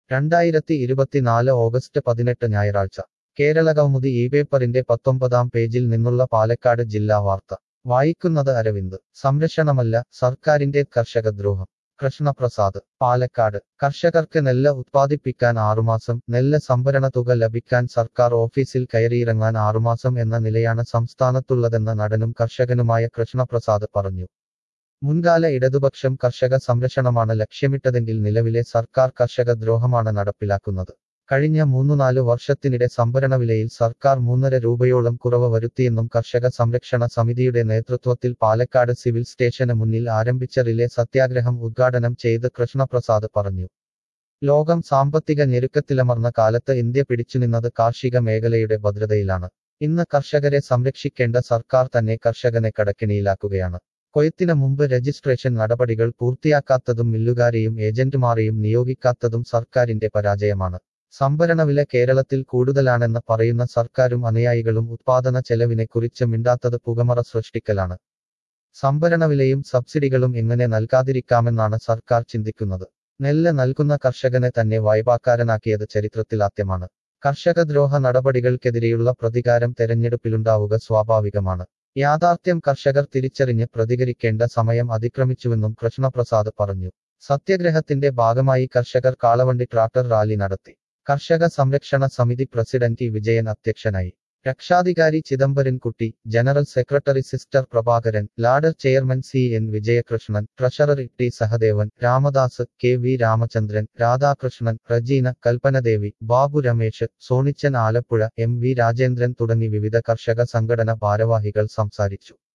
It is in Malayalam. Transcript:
രണ്ടായിരത്തി ഇരുപത്തിനാല് ഓഗസ്റ്റ് പതിനെട്ട് ഞായറാഴ്ച കേരളകൗമുദി ഈ പേപ്പറിന്റെ പത്തൊമ്പതാം പേജിൽ നിന്നുള്ള പാലക്കാട് ജില്ലാ വാർത്ത വായിക്കുന്നത് അരവിന്ദ് സംരക്ഷണമല്ല സർക്കാരിന്റെ കർഷകദ്രോഹം കൃഷ്ണപ്രസാദ് പാലക്കാട് കർഷകർക്ക് നെല്ല് ഉത്പാദിപ്പിക്കാൻ ആറുമാസം നെല്ല് സംഭരണ തുക ലഭിക്കാൻ സർക്കാർ ഓഫീസിൽ കയറിയിറങ്ങാൻ ആറുമാസം എന്ന നിലയാണ് സംസ്ഥാനത്തുള്ളതെന്ന് നടനും കർഷകനുമായ കൃഷ്ണപ്രസാദ് പറഞ്ഞു മുൻകാല ഇടതുപക്ഷം കർഷക സംരക്ഷണമാണ് ലക്ഷ്യമിട്ടതെങ്കിൽ നിലവിലെ സർക്കാർ കർഷക ദ്രോഹമാണ് നടപ്പിലാക്കുന്നത് കഴിഞ്ഞ മൂന്നു നാലു വർഷത്തിനിടെ സംഭരണ വിലയിൽ സർക്കാർ മൂന്നര രൂപയോളം കുറവ് വരുത്തിയെന്നും കർഷക സംരക്ഷണ സമിതിയുടെ നേതൃത്വത്തിൽ പാലക്കാട് സിവിൽ സ്റ്റേഷന് മുന്നിൽ ആരംഭിച്ച റിലേ സത്യാഗ്രഹം ഉദ്ഘാടനം ചെയ്ത് കൃഷ്ണപ്രസാദ് പറഞ്ഞു ലോകം സാമ്പത്തിക ഞെരുക്കത്തിലമർന്ന കാലത്ത് ഇന്ത്യ പിടിച്ചുനിന്നത് കാർഷിക മേഖലയുടെ ഭദ്രതയിലാണ് ഇന്ന് കർഷകരെ സംരക്ഷിക്കേണ്ട സർക്കാർ തന്നെ കർഷകനെ കടക്കിണിയിലാക്കുകയാണ് കൊയ്ത്തിന് മുമ്പ് രജിസ്ട്രേഷൻ നടപടികൾ പൂർത്തിയാക്കാത്തതും മില്ലുകാരെയും ഏജന്റുമാരെയും നിയോഗിക്കാത്തതും സർക്കാരിന്റെ പരാജയമാണ് സംഭരണ വില കേരളത്തിൽ കൂടുതലാണെന്ന് പറയുന്ന സർക്കാരും അനുയായികളും ഉത്പാദന ചെലവിനെക്കുറിച്ച് മിണ്ടാത്തത് പുകമറ സൃഷ്ടിക്കലാണ് സംഭരണ വിലയും സബ്സിഡികളും എങ്ങനെ നൽകാതിരിക്കാമെന്നാണ് സർക്കാർ ചിന്തിക്കുന്നത് നെല്ല് നൽകുന്ന കർഷകനെ തന്നെ വായ്പാക്കാരനാക്കിയത് ചരിത്രത്തിലാദ്യമാണ് കർഷകദ്രോഹ നടപടികൾക്കെതിരെയുള്ള പ്രതികാരം തെരഞ്ഞെടുപ്പിലുണ്ടാവുക സ്വാഭാവികമാണ് യാഥാർത്ഥ്യം കർഷകർ തിരിച്ചറിഞ്ഞ് പ്രതികരിക്കേണ്ട സമയം അതിക്രമിച്ചുവെന്നും കൃഷ്ണപ്രസാദ് പറഞ്ഞു സത്യഗ്രഹത്തിന്റെ ഭാഗമായി കർഷകർ കാളവണ്ടി ട്രാക്ടർ റാലി നടത്തി കർഷക സംരക്ഷണ സമിതി പ്രസിഡന്റ് ഇ വിജയൻ അധ്യക്ഷനായി രക്ഷാധികാരി Chidambarankutty general secretary sister Prabhakaran ലാഡർ chairman C N Vijayakrishnan treasurer T Sahadevan Ramadas K V Ramachandran Radhakrishnan Rejina Kalpanadevi Babu Ramesh Sonichan Alappuzha M V Rajendran തുടങ്ങി വിവിധ കർഷക സംഘടന ഭാരവാഹികൾ സംസാരിച്ചു